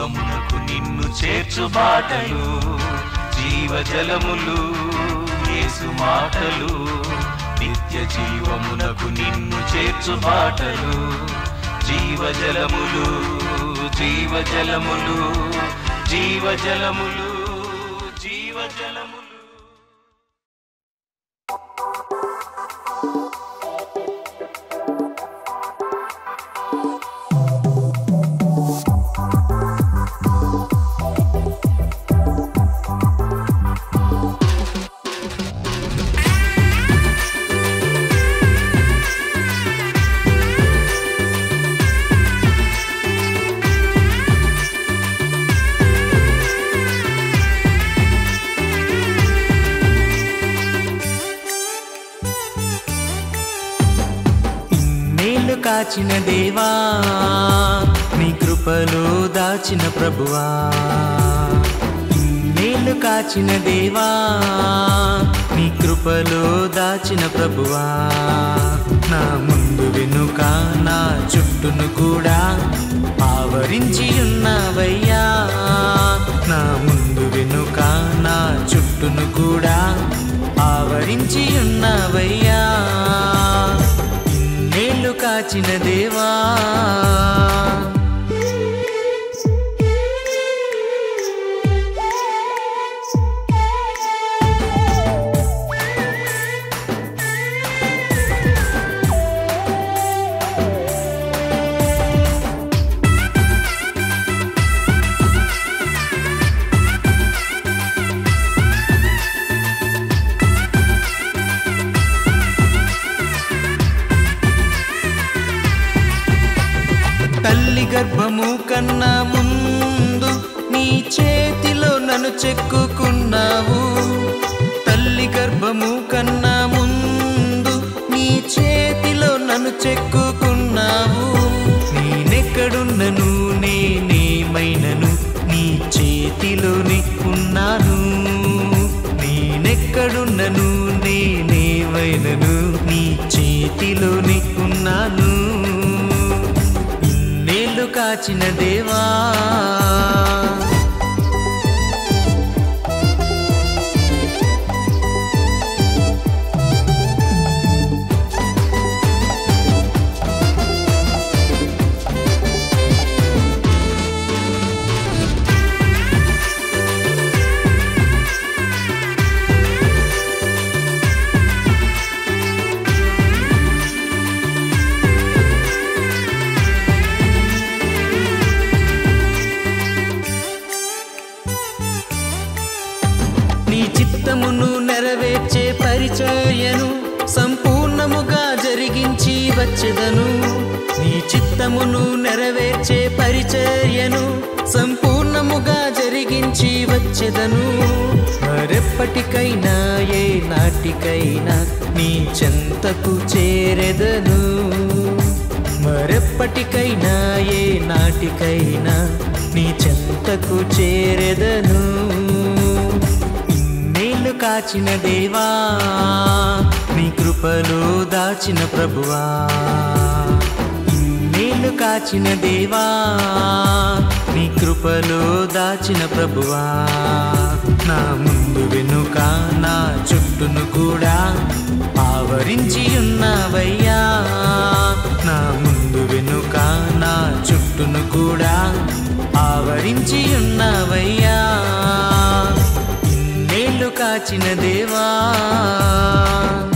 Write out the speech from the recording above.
జీవమునకు నిన్ను చేర్చు బాటలు జీవజలములు యేసు మాటలు నిత్య జీవమునకు నిన్ను చేర్చు బాటలు జీవజలములు జీవజలములు జీవజలములు జీవజలములు ఇన్నేళ్ళు కాచిన దేవా నీ కృపలో దాచిన ప్రభువా ఇన్నేళ్ళు కాచిన దేవా నీ కృపలో దాచిన ప్రభువా నా ముందు వెనుక నా చుట్టూను కూడా ఆవరించి ఉన్నావయ్యా నా ముందు వెనుక నా చుట్టూను కూడా ఆవరించి ఉన్నావయ్యా ఇన్నేళ్ళు కాచిన దేవా తల్లి గర్భము కన్నా ముందు నీ చేతిలో నన్ను చెక్కుకున్నావు తల్లి గర్భము కన్నా ముందు నీ చేతిలో నన్ను చెక్కుకున్నావు నేనెక్కడున్నను నేనేమైనను నీ చేతిలోనే ఉన్నాను నేనెక్కడున్నను నేనేమైనను నీ చేతిలోనే ఉన్నాను ఇన్నేళ్ళు కాచిన దేవా నీ చిత్తమును నెరవేర్చే పరిచర్యను సంపూర్ణముగా జరిగించి వచ్చెదను నీ చిత్తమును నెరవేర్చే పరిచర్యను సంపూర్ణముగా జరిగించి వచ్చెదను మరెప్పటికైనా ఏ నాటికైనా నీ చెంతకు చేరెదను మరెప్పటికైనా ఏ నాటికైనా నీ చెంతకు చేరెదను ఇన్నేళ్ళు కాచిన దేవా నీ కృపలో దాచిన ప్రభువా ఇన్నేళ్ళు కాచిన దేవా నీ కృపలో దాచిన ప్రభువా నా ముందు వెనుక నా చుట్టూను కూడా ఆవరించి ఉన్నావయ్యా నా ముందు వెనుక నా చుట్టూను కూడా ఆవరించి ఉన్నావయ్యా ఇన్నేళ్ళు కాచిన దేవా